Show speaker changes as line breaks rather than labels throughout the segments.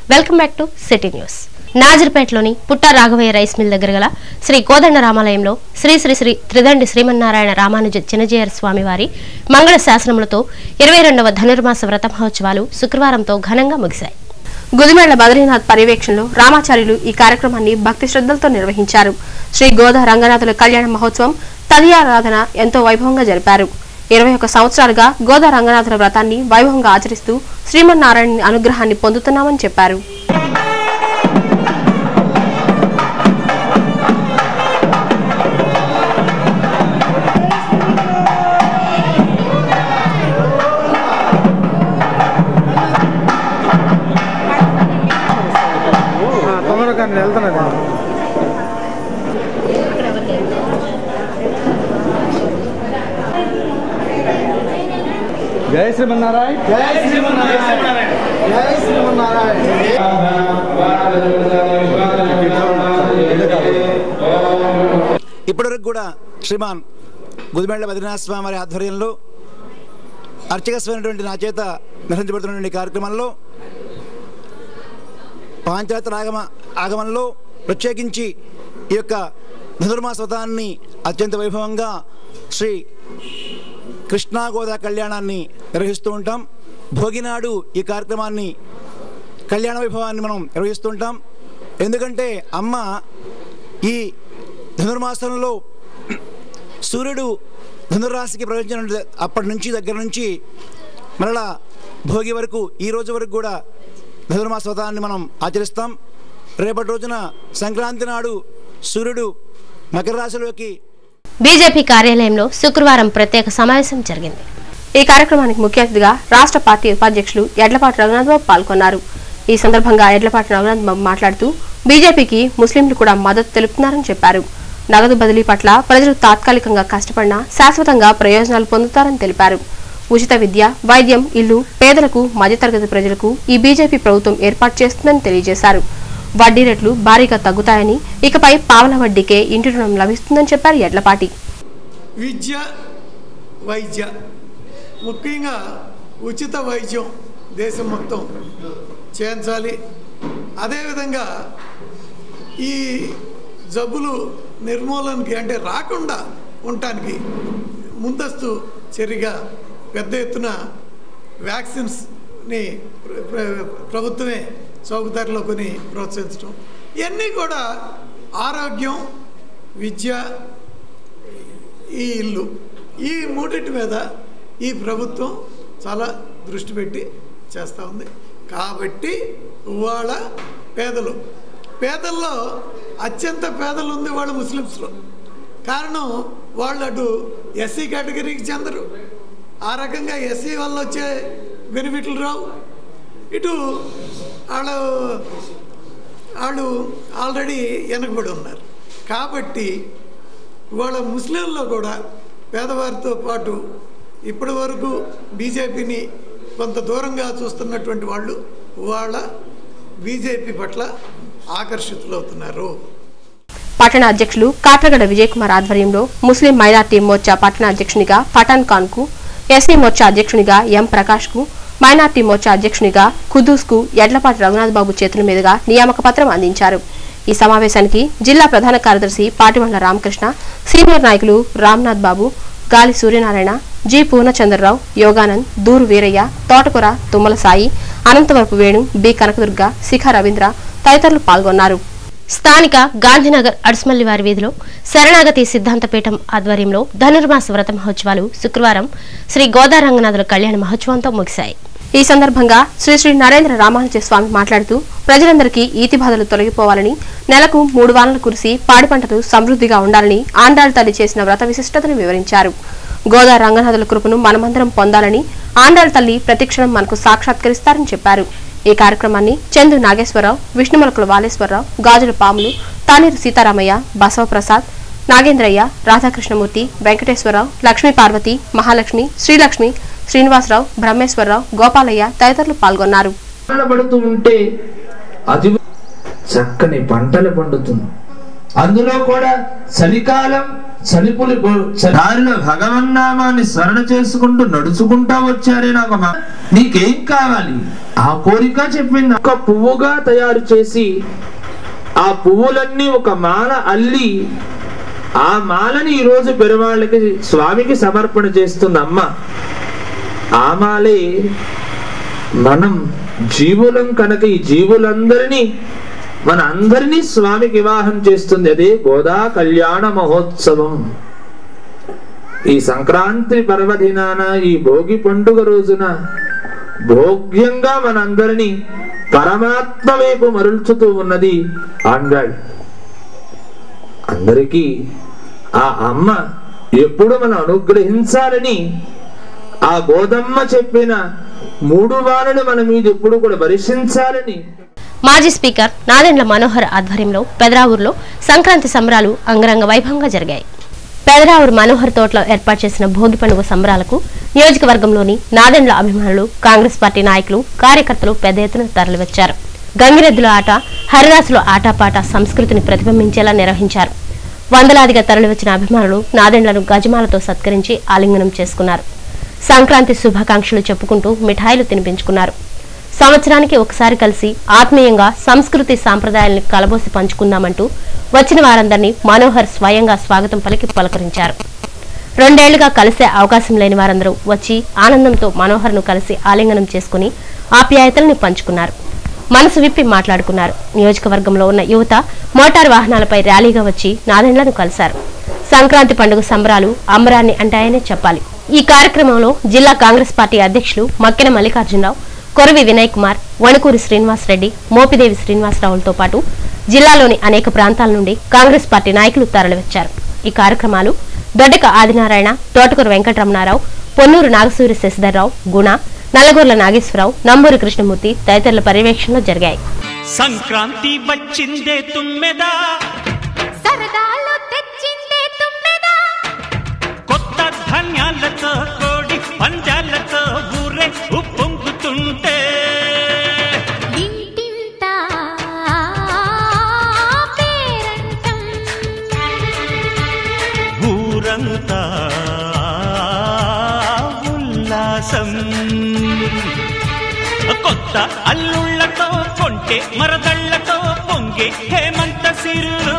welcome back to city news నాజర్పేటలోని Putta Raghavaiah rice mill దగ్గర గల శ్రీ కోదండ రామాలయంలో శ్రీ శ్రీ శ్రీ త్రిదండి శ్రీమన్నారాయణ రామానుజ చిన్నజీయర్ స్వామి వారి మంగళ శాసనములతో ఇరవై రెండవ ధనుర్మాస వ్రత మహోత్సవాలు శుక్రవారంతో ఘనంగా ముగిశాయి గుదిమేళ్ల బద్రీనాథ్ పర్యవేక్షణలో రామాచార్యులు ఈ కార్యక్రమాన్ని భక్తి శ్రద్ధలతో నిర్వహించారు శ్రీ గోదా రంగనాథుల కళ్యాణ మహోత్సవం తదియారాధన ఎంతో వైభవంగా జరిపారు ఇరవై ఒక్క సంవత్సరాలుగా గోదా రంగనాథుల వ్రతాన్ని వైభవంగా ఆచరిస్తూ శ్రీమన్నారాయణ అనుగ్రహాన్ని పొందుతున్నామని చెప్పారు
తొందరగా నేను వెళ్తున్నాను జై శ్రీమన్నారాయణ జై శ్రీమన్నారాయణ జై శ్రీమన్నారాయణ
ఇప్పటివరకు కూడా శ్రీమాన్ గుదిమెళ్ల బద్రీనాథ స్వామి వారి ఆధ్వర్యంలో అర్చకస్వైనటువంటి నా చేత నిర్వహించబడుతున్నటువంటి ఈ కార్యక్రమంలో పాంచాయతీ ఆగమ ఆగమంలో ప్రత్యేకించి ఈ యొక్క ధనుర్మాస వ్రతాన్ని అత్యంత వైభవంగా శ్రీ కృష్ణా గోదా కళ్యాణాన్ని నిర్వహిస్తూ ఉంటాం భోగినాడు ఈ కార్యక్రమాన్ని కళ్యాణ వైభవాన్ని మనం నిర్వహిస్తూ ఉంటాం ఎందుకంటే అమ్మ ఈ ధనుర్మాసంలో సూర్యుడు ధనుర్రాశికి ప్రవేశించిన అప్పటి నుంచి దగ్గర నుంచి మరలా భోగి వరకు ఈ రోజు వరకు కూడా ధనుర్మాస వ్రతాన్ని మనం ఆచరిస్తాం రేపటి రోజున సంక్రాంతి నాడు సూర్యుడు మకర రాశిలోకి
బీజేపీ కార్యాలయంలో శుక్రవారం ప్రత్యేక సమావేశం జరిగింది ఈ కార్యక్రమానికి ముఖ్య అతిథిగా రాష్ట్ర పార్టీ ఉపాధ్యక్షులు ఎడ్లపాటి రఘునాథ్ బాబు పాల్గొన్నారు ఈ సందర్భంగా ఎడ్లపాటి రఘునాథ్ బాబు మాట్లాడుతూ బీజేపీకి ముస్లింలు కూడా మద్దతు తెలుపుతున్నారని చెప్పారు నగదు బదిలీ పట్ల ప్రజలు తాత్కాలికంగా కష్టపడినా శాశ్వతంగా ప్రయోజనాలు పొందుతారని తెలిపారు ఉచిత విద్య వైద్యం ఇల్లు పేదలకు మధ్యతరగతి ప్రజలకు ఈ బీజేపీ ప్రభుత్వం ఏర్పాటు చేస్తుందని తెలియజేశారు వడ్డీ రేట్లు భారీగా తగ్గుతాయని ఇకపై పావల వడ్డీకే ఇంటి రుణం లభిస్తుందని చెప్పారు ఎడ్లపాటి
విద్య వైద్య ముఖ్యంగా ఉచిత వైద్యం దేశం మొత్తం చేయించాలి అదేవిధంగా ఈ జబ్బులు నిర్మూలనకి అంటే రాకుండా ఉండటానికి ముందస్తు చర్యగా పెద్ద ఎత్తున వ్యాక్సిన్స్ని ప్ర- ప్ర- ప్రభుత్వమే చౌకధరలో కొని ప్రోత్సహించడం ఇవన్నీ కూడా ఆరోగ్యం విద్య ఈ ఇల్లు ఈ మూడింటి మీద ఈ ప్రభుత్వం చాలా దృష్టి పెట్టి చేస్తూ ఉంది కాబట్టి ఇవాళ పేదలు పేదల్లో అత్యంత పేదలు ఉంది వాళ్ళు ముస్లిమ్స్లో కారణం వాళ్ళు అటు ఎస్సీ కేటగిరీకి చెందరు ఆ రకంగా ఎస్సీ వల్ల వచ్చే బెనిఫిట్లు రావు ఇటు వాళ్ళు వాళ్ళు ఆల్రెడీ వెనకబడి ఉన్నారు కాబట్టి ఇవాళ ముస్లింల్లో కూడా పేదవారితో పాటు ఇప్పటి వరకు బీజేపీని కొంత దూరంగా చూస్తున్నటువంటి వాళ్ళు ఇవాళ బీజేపీ పట్ల ఆకర్షితులవుతున్నారు
పట్టణ అధ్యక్షులు కాట్రగడ విజయ్ కుమార్ ఆధ్వర్యంలో ముస్లిం మైనార్టీ మోర్చా పట్టణ అధ్యక్షునిగా పఠాన్ ఖాన్ కు ఎస్సీ మోర్చా అధ్యక్షునిగా ఎం ప్రకాష్ కు మైనార్టీ మోర్చా అధ్యక్షునిగా ఖుద్దూస్ కు ఎడ్లపాటి రఘునాథ్ బాబు చేతుల మీదుగా నియామక పత్రం అందించారు ఈ సమావేశానికి జిల్లా ప్రధాన కార్యదర్శి పాటిమండ్ల రామకృష్ణ సీనియర్ నాయకులు రామ్నాథ్ బాబు గాలి సూర్యనారాయణ జి పూర్ణచంద్రరావు యోగానంద్ దూరు వీరయ్య తోటకూర తుమ్మల సాయి అనంతవరపు వేణు బి కనకదుర్గ శిఖ రవీంద్ర తదితరులు పాల్గొన్నారు స్థానిక గాంధీనగర్ అడుసుమల్లి వారి వీధిలో శరణాగతి సిద్ధాంతపీఠం ఆధ్వర్యంలో ధనుర్మాస వ్రత మహోత్సవాలు శుక్రవారం శ్రీ గోదారంగనాథుల కళ్యాణ మహోత్సవంతో ముగిశాయి ఈ సందర్భంగా శ్రీ శ్రీ నరేంద్ర రామానుజ స్వామి మాట్లాడుతూ ప్రజలందరికీ ఈతి బాధలు తొలగిపోవాలని నెలకు మూడు వానలు కురిసి పాడి పంటలు సమృద్ధిగా ఉండాలని ఆండాళ్ తల్లి చేసిన వ్రత విశిష్టతను వివరించారు గోదా రంగనాథుల కృపను మనమందరం పొందాలని ఆండాళ్ తల్లి ప్రతిక్షణం మనకు సాక్షాత్కరిస్తారని చెప్పారు ఈ కార్యక్రమాన్ని చందు నాగేశ్వరరావు విష్ణుమలకుల వాలేశ్వరరావు గాజుల పాములు తానేరు సీతారామయ్య బసవప్రసాద్ నాగేంద్రయ్య రాధాకృష్ణమూర్తి వెంకటేశ్వరరావు లక్ష్మీ పార్వతి మహాలక్ష్మి శ్రీలక్ష్మి శ్రీనివాసరావు బ్రహ్మేశ్వరరావు గోపాలయ్య తదితరులు పాల్గొన్నారు
పడుతూ ఉంటే అది చక్కని పంటలు పండుతుంది అందులో కూడా చలికాలం చలిపులి దారిలో భగవన్నామాన్ని స్మరణ చేసుకుంటూ నడుచుకుంటా వచ్చారే నాకు మ- నీకేం కావాలి ఆ కోరిక చెప్పింది ఒక పువ్వుగా తయారు చేసి ఆ పువ్వులన్నీ ఒక మాల అల్లి ఆ మాలని ఈరోజు పెరువాళ్ళకి స్వామికి సమర్పణ చేస్తున్న అమ్మ ఆ మాలే మనం జీవులం కనుక ఈ జీవులందరినీ మన అందరినీ స్వామికి వివాహం చేస్తుంది అదే గోదా కళ్యాణ మహోత్సవం ఈ సంక్రాంతి పర్వదినాన ఈ భోగి పండుగ రోజున భోగ్యంగా మనందరినీ పరమాత్మ వైపు మరల్చుతూ ఉన్నది ఆండాళ్ అందరికీ ఆ అమ్మ ఎప్పుడు మనం అనుగ్రహించాలని ఆ గోదమ్మ చెప్పిన మూడు వారలు మన మీద ఎప్పుడు కూడా వర్షించాలని
మాజీ స్పీకర్ నాదెండ్ల మనోహర్ ఆధ్వర్యంలో పెదరావూరులో సంక్రాంతి సంబరాలు అంగరంగ వైభవంగా జరిగాయి పెదరావూరు మనోహర్ తోటలో ఏర్పాటు చేసిన భోగి పండుగ సంబరాలకు నియోజకవర్గంలోని నాదెండ్ల అభిమానులు కాంగ్రెస్ పార్టీ నాయకులు కార్యకర్తలు పెద్ద ఎత్తున తరలివచ్చారు గంగిరెద్దుల ఆట హరిదాసుల ఆటపాట సంస్కృతిని ప్రతిబింబించేలా నిర్వహించారు వందలాదిగా తరలివచ్చిన అభిమానులు నాదెండ్లను గజమాలతో సత్కరించి ఆలింగనం చేసుకున్నారు సంక్రాంతి శుభాకాంక్షలు చెప్పుకుంటూ మిఠాయిలు తినిపించుకున్నారు సంవత్సరానికి ఒకసారి కలిసి ఆత్మీయంగా సంస్కృతి సాంప్రదాయాల్ని కలబోసి పంచుకుందామంటూ వచ్చిన వారందరినీ మనోహర్ స్వయంగా స్వాగతం పలికి పలకరించారు రెండేళ్లుగా కలిసే అవకాశం లేని వారందరూ వచ్చి ఆనందంతో మనోహర్ను కలిసి ఆలింగనం చేసుకుని ఆప్యాయతల్ని పంచుకున్నారు మనసు విప్పి మాట్లాడుకున్నారు నియోజకవర్గంలో ఉన్న యువత మోటార్ వాహనాలపై ర్యాలీగా వచ్చి నాదెండ్లను కలిశారు సంక్రాంతి పండుగ సంబరాలు అంబరాన్ని అంటాయనే చెప్పాలి ఈ కార్యక్రమంలో జిల్లా కాంగ్రెస్ పార్టీ అధ్యక్షులు మక్కెన మల్లికార్జునరావు కొరవి వినయ్ కుమార్ వణుకూరి శ్రీనివాస్ రెడ్డి మోపిదేవి శ్రీనివాసరావులతో పాటు జిల్లాలోని అనేక ప్రాంతాల నుండి కాంగ్రెస్ పార్టీ నాయకులు తరలివచ్చారు ఈ కార్యక్రమాలు దొడ్డక ఆదినారాయణ తోటకూరు వెంకటరమణారావు పొన్నూరు నాగసూరి శశిధర్రావు గుణ నల్లగొర్ల నాగేశ్వరరావు నంబూరి కృష్ణమూర్తి తదితరుల పర్యవేక్షణలో జరిగాయి
సంక్రాంతి వచ్చిందే తుమ్మెదా
సరదాలు తెచ్చిందే తుమ్మెదా
కొత్త ధాన్యాలతో కోడి పంజాలతో ఊరే ఉప్పొంగుతుంటే
ఇంటింత పేరంటం
ఊరంతా ఉల్లాసం కొత్త అల్లుళ్ళతో కొంటే మరదళ్ళతో పొంగే హేమంత సిరులు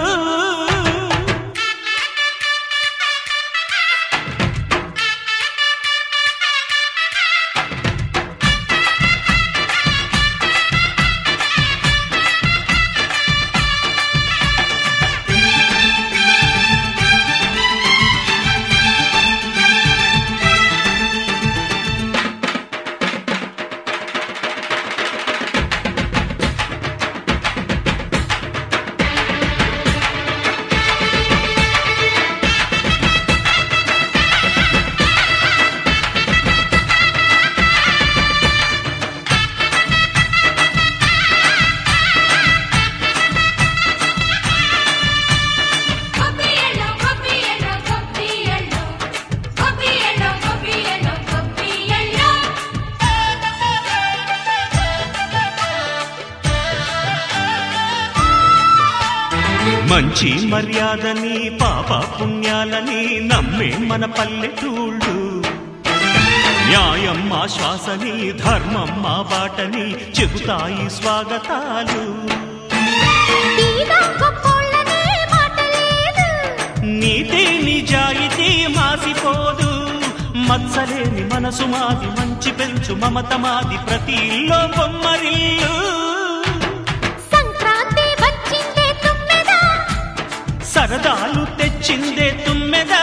కొబ్బియలో కొబ్బియలో కొబ్బియలో కొబ్బియలో కొబ్బియలో కొబ్బియలో
మంచి మర్యాదని పాప పుణ్యాలని నమ్మే మన పల్లెటూళ్ళు న్యాయం మా శ్వాసని ధర్మం మా బాటని చెబుతాయి స్వాగతాలు
తీగ గొప్పోళ్ళనే మాట లేదు
నీతి నిజాయితీ మాసిపోదు మత్సలేని మనసు మాది మంచి పెంచు మమత మాది ప్రతి ఇల్లో బొమ్మరిల్లు
సంక్రాంతి వచ్చిందే తుమ్మెదా
సరదాలు తెచ్చిందే తుమ్మెదా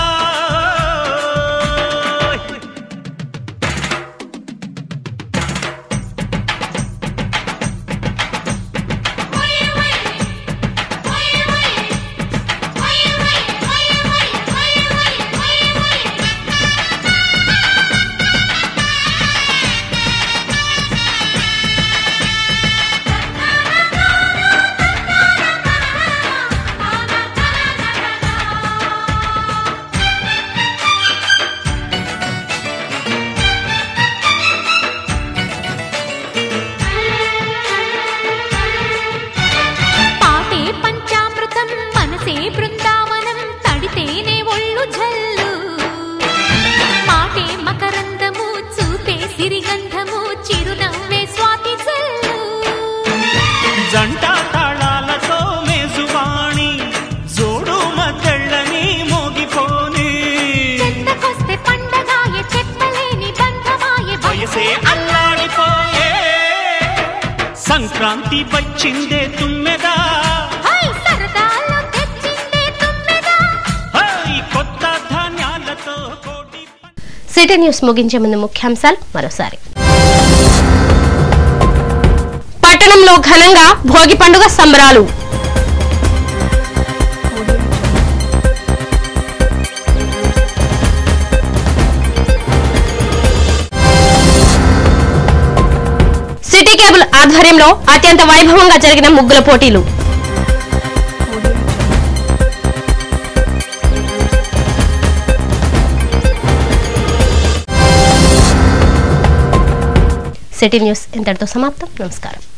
ఓయ్ ఓయ్ ఓయ్ ఓయ్ ఓయ్ ఓయ్ ఓయ్ ఓయ్ ఓయ్ ఓయ్
జంట తాళాలతో మేజువాణి జోడు మద్దళ్ళని మోగిపోని
చెంతకొస్తే పండగాయే చెప్పలేని బంధమాయే
వయసే అల్లాడిపోయే సంక్రాంతి వచ్చిందే తుమ్మెదా
హై సరదాలో తెచ్చిందే తుమ్మెదా
హై కొత్త ధాన్యాలతో కోటి
సిటీ న్యూస్ ముగించే ముందు ముఖ్యాంశాలు మరోసారి పట్టణంలో ఘనంగా భోగి పండుగ సంబరాలు సిటీ కేబుల్ ఆధ్వర్యంలో అత్యంత వైభవంగా జరిగిన ముగ్గుల పోటీలు సిటీ న్యూస్ ఇంతటితో సమాప్తం నమస్కారం